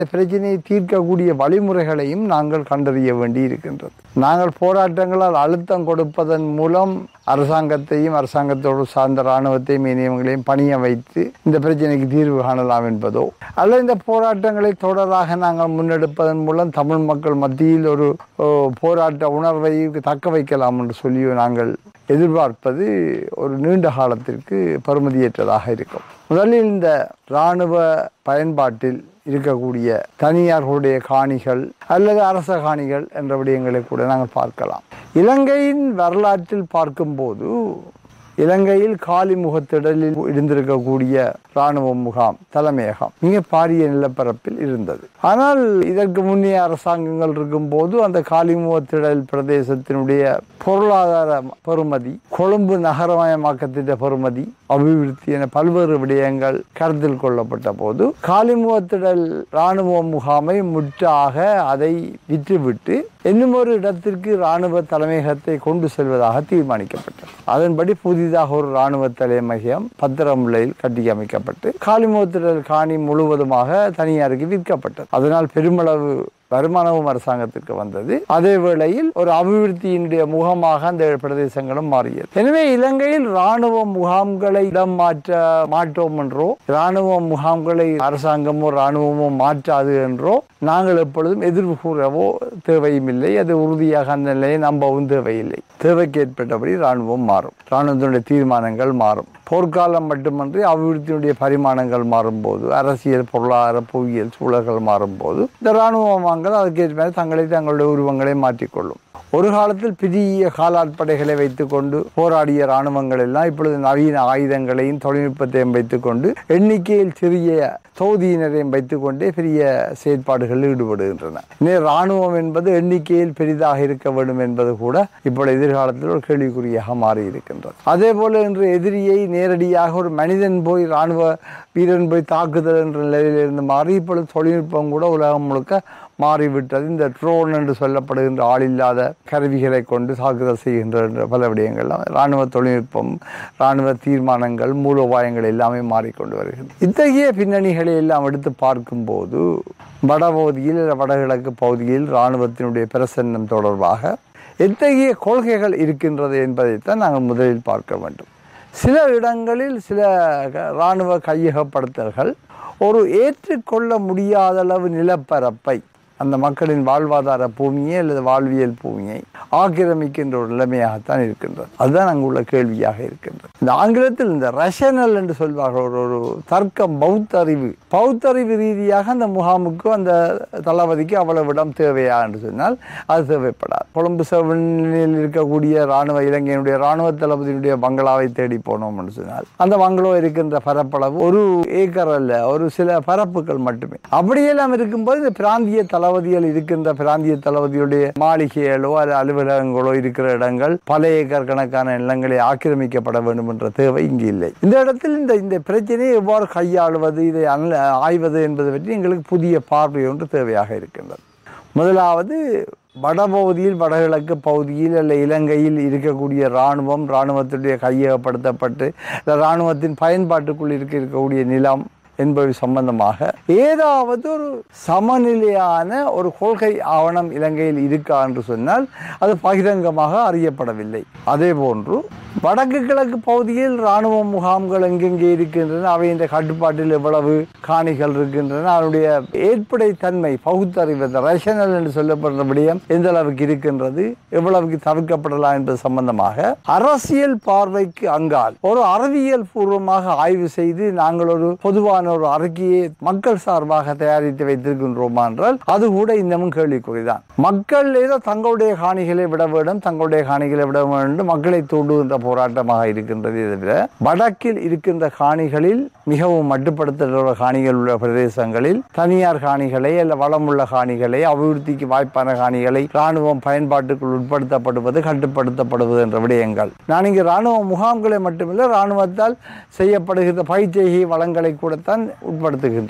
பிரச்சனையை தீர்க்கக்கூடிய வழிமுறைகளையும் நாங்கள் கண்டறிய வேண்டி இருக்கின்றது நாங்கள் போராட்டங்களால் அழுத்தம் கொடுப்பதன் மூலம் அரசாங்கத்தையும் அரசாங்கத்தோடு சார்ந்த இராணுவத்தையும் இனியவங்களையும் பணிய வைத்து இந்த பிரச்சனைக்கு தீர்வு காணலாம் என்பதோ அல்ல இந்த போராட்டங்களை தொடராக நாங்கள் முன்னெடுப்பதன் மூலம் தமிழ் மக்கள் மத்தியில் ஒரு ஓ, போராட்ட உணர்வை தக்க வைக்கலாம் என்று சொல்லி நாங்கள் எதிர்பார்ப்பது ஒரு நீண்ட காலத்திற்கு பெறுமதியற்றதாக இருக்கும் முதலில் இந்த இராணுவ பயன்பாட்டில் இருக்கக்கூடிய தனியார்களுடைய காணிகள் அல்லது அரச காணிகள் என்ற விடயங்களை கூட நாங்கள் பார்க்கலாம் இலங்கையின் வரலாற்றில் பார்க்கும்போது இலங்கையில் காலி முகத்திடலில் இருந்திருக்கக்கூடிய இராணுவ முகாம் தலைமையகம் மிக பாரிய நிலப்பரப்பில் இருந்தது ஆனால் இதற்கு முன்னைய அரசாங்கங்கள் இருக்கும்போது அந்த காலிமுகத்திடல் பிரதேசத்தினுடைய பொருளாதார பெறுமதி கொழும்பு நகரமயமாக்கத்தின் பெறுமதி அபிவிருத்தி என பல்வேறு விடயங்கள் கருத்தில் கொள்ளப்பட்ட போது காலிமுகத்திடல் இராணுவ முகாமை முற்றாக அதை விற்றுவிட்டு இன்னும் ஒரு இடத்திற்கு இராணுவ தலைமையகத்தை கொண்டு செல்வதாக தீர்மானிக்கப்பட்டது அதன்படி புதிதாக ஒரு இராணுவ தலைமையகம் பத்திரமுல்லையில் கட்டியமைக்கப்பட்டு காலிமுகத்திடல் காணி முழுவதுமாக தனியாருக்கு விற்கப்பட்டது அதனால் பெருமளவு வருமானமும் அரசாங்கத்திற்கு வந்தது அதே வேளையில் ஒரு அபிவிருத்தியினுடைய முகமாக அந்த பிரதேசங்களும் மாறியது எனவே இலங்கையில் இராணுவ முகாம்களை இடம் மாற்ற மாட்டோம் என்றோ இராணுவ முகாம்களை அரசாங்கமோ இராணுவமோ மாற்றாது என்றோ நாங்கள் எப்பொழுதும் எதிர்ப்பு கூறவோ தேவையும் இல்லை அது உறுதியாக அந்த நிலையை நம்பவும் தேவையில்லை தேவைக்கு ஏற்பட்டபடி இராணுவம் மாறும் இராணுவத்தினுடைய தீர்மானங்கள் மாறும் போர்க்காலம் மட்டுமன்றி அபிவிருத்தியினுடைய பரிமாணங்கள் மாறும்போது அரசியல் பொருளாதார புவியியல் சூழல்கள் மாறும்போது இந்த இராணுவமாங்கள் அதுக்கேற்ற மாதிரி தங்களை தங்களுடைய உருவங்களை மாற்றிக்கொள்ளும் ஒரு காலத்தில் பெரிய காலாட்படைகளை வைத்துக்கொண்டு போராடிய இராணுவங்கள் எல்லாம் இப்பொழுது நவீன ஆயுதங்களையும் தொழில்நுட்பத்தையும் வைத்துக்கொண்டு எண்ணிக்கையில் சிறிய தொகுதியினரையும் வைத்துக்கொண்டே பெரிய செயற்பாடுகளில் ஈடுபடுகின்றன இன்னே இராணுவம் என்பது எண்ணிக்கையில் பெரிதாக இருக்க வேண்டும் என்பது கூட இப்பொழுது எதிர்காலத்தில் ஒரு கேள்விக்குறியாக மாறி இருக்கின்றது அதே போல இன்று எதிரியை நேரடியாக ஒரு மனிதன் போய் இராணுவ வீரன் போய் தாக்குதல் என்ற நிலையிலிருந்து மாறி இப்பொழுது தொழில்நுட்பம் கூட உலகம் முழுக்க மாறிவிட்டது இந்த ட்ரோன் என்று சொல்லப்படுகின்ற ஆளில்லாத கருவிகளை கொண்டு தாக்குதல் செய்கின்ற என்ற பல விடயங்கள்லாம் இராணுவ தொழில்நுட்பம் இராணுவ தீர்மானங்கள் மூலோபாயங்கள் எல்லாமே மாறிக்கொண்டு வருகிறது இத்தகைய பின்னணிகளை எல்லாம் எடுத்து பார்க்கும்போது வடபகுதியில் இல்ல வடகிழக்கு பகுதியில் இராணுவத்தினுடைய பிரசன்னம் தொடர்பாக எத்தகைய கொள்கைகள் இருக்கின்றது என்பதைத்தான் நாங்கள் முதலில் பார்க்க வேண்டும் சில இடங்களில் சில க- இராணுவ கையகப்படுத்தல்கள் ஒரு ஏற்றுக்கொள்ள முடியாத அளவு நிலப்பரப்பை அந்த மக்களின் வாழ்வாதார பூமியை அல்லது வாழ்வியல் பூமியை ஆக்கிரமிக்கின்ற ஒரு நிலைமையாகத்தான் இருக்கின்றது அதுதான் அங்கு உள்ள கேள்வியாக இருக்கின்றது இந்த ஆங்கிலத்தில் இந்த ரஷனல் என்று சொல்வார்கள் ஒரு ஒரு தர்க்கம் பௌத்தறிவு பௌத்தறிவு ரீதியாக அந்த முகாமுக்கு அந்த தளபதிக்கு அவ்வளவு இடம் தேவையா என்று சொன்னால் அது தேவைப்படாது கொழும்பு செவனில் இருக்கக்கூடிய இராணுவ இலங்கையினுடைய இராணுவ தளபதியினுடைய பங்களாவை தேடி போனோம் என்று சொன்னால் அந்த பங்களோ இருக்கின்ற பரப்பளவு ஒரு ஏக்கர் அல்ல ஒரு சில பரப்புகள் மட்டுமே அப்படியெல்லாம் இருக்கும்போது இந்த பிராந்திய தளபதிகள் இருக்கின்ற பிராந்திய தளபதியுடைய மாளிகைகளோ அல்லது அலுவலகங்களோ இருக்கிற இடங்கள் பல ஏக்கர் கணக்கான நிலங்களை ஆக்கிரமிக்கப்பட வேண்டும் என்ற தேவை இங்கு இல்லை இந்த இடத்தில் இந்த இந்த பிரச்சனையை எவ்வாறு கையாளுவது இதை அனல- ஆய்வது என்பது பற்றி எங்களுக்கு புதிய பார்வை ஒன்று தேவையாக இருக்கின்றது முதலாவது வடபகுதியில் வடகிழக்கு பகுதியில் அல்ல இலங்கையில் இருக்கக்கூடிய இராணுவம் இராணுவத்துடைய கையகப்படுத்தப்பட்டு இல்ல இராணுவத்தின் பயன்பாட்டுக்குள் இருக்க இருக்கக்கூடிய நிலம் என்பவை சம்பந்தமாக ஏதாவது ஒரு சமநிலையான ஒரு கொள்கை ஆவணம் இலங்கையில் இருக்கா என்று சொன்னால் அது பகிரங்கமாக அறியப்படவில்லை அதே போன்று வடக்கு கிழக்கு பகுதியில் இராணுவ முகாம்கள் எங்கெங்கே இருக்கின்றன அவை இந்த கட்டுப்பாட்டில் எவ்வளவு காணிகள் இருக்கின்றன அதனுடைய ஏற்படை தன்மை பகுத்தறிவு ரேஷனல் என்று சொல்லப்படுற விடயம் எந்த அளவுக்கு இருக்கின்றது எவ்வளவுக்கு தவிர்க்கப்படலாம் என்பது சம்பந்தமாக அரசியல் பார்வைக்கு அங்கால் ஒரு அறிவியல் பூர்வமாக ஆய்வு செய்து நாங்கள் ஒரு பொதுவான ஒரு அறிக்கையை மக்கள் சார்பாக தயாரித்து வைத்திருக்கின்றோமா என்றால் அது கூட இன்னமும் கேள்விக்குறிதான் மக்கள் ஏதோ தங்களுடைய காணிகளை விட வேண்டும் தங்களுடைய காணிகளை விட வேண்டும் மக்களை தூண்டுகின்ற போராட்டமாக இருக்கின்றதே தவிர வடக்கில் இருக்கின்ற காணிகளில் மிகவும் மட்டுப்படுத்தப்பட்ட காணிகள் உள்ள பிரதேசங்களில் தனியார் காணிகளை அல்ல வளமுள்ள காணிகளை அபிவிருத்திக்கு வாய்ப்பான காணிகளை ராணுவம் பயன்பாட்டுக்குள் உட்படுத்தப்படுவது கட்டுப்படுத்தப்படுவது என்ற விடயங்கள் நான் இங்கு ராணுவ முகாம்களை மட்டுமில்லை ராணுவத்தால் செய்யப்படுகின்ற பயிற்சிகை வளங்களை கூடத்தான் உட்படுத்துகின்றேன்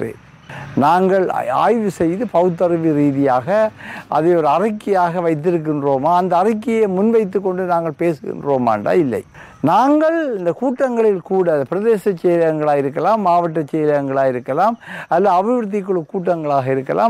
நாங்கள் ஆய்வு செய்து பௌத்தறிவு ரீதியாக அதை ஒரு அறிக்கையாக வைத்திருக்கின்றோமா அந்த அறிக்கையை முன்வைத்து கொண்டு நாங்கள் பேசுகின்றோமாண்டா இல்லை நாங்கள் இந்த கூட்டங்களில் கூட பிரதேச செயலகங்களாக இருக்கலாம் மாவட்ட செயலகங்களாக இருக்கலாம் அல்ல அபிவிருத்தி குழு கூட்டங்களாக இருக்கலாம்